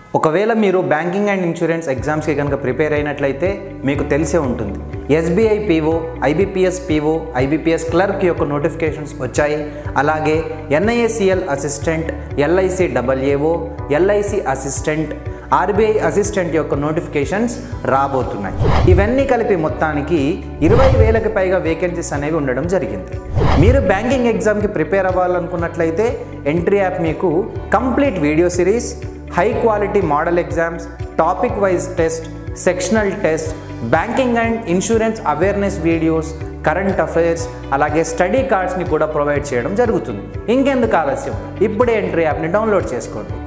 ఒకవేళ మీరు banking and insurance ఎగ్జామ్స్కి కనుక ప్రిపేర్ అయినట్లయితే మీకు తెలిసే ఉంటుంది SBI PO IBPS PO IBPS clerk యొక్క నోటిఫికేషన్స్ వచ్చాయి అలాగే NIACL assistant LIC double A O LIC assistant RBI assistant యొక్క నోటిఫికేషన్స్ రాబోతున్నాయి ఇవన్నీ కలిపి మొత్తానికి ఇరవై వేలకు పైగా వేకెన్సీస్ అనేవి ఉండడం జరిగింది మీరు బ్యాంకింగ్ ఎగ్జామ్కి ప్రిపేర్ అవ్వాలనుకున్నట్లయితే ఎంట్రీ యాప్ మీకు complete video series high quality model exams topic wise test sectional test banking and insurance awareness videos current affairs అలాగే స్టడీ కార్డ్స్ని కూడా ప్రొవైడ్ చేయడం జరుగుతుంది ఇంకెందుకు ఆలస్యం ఇప్పుడే ఎంట్రీ యాప్ని డౌన్లోడ్ చేసుకోండి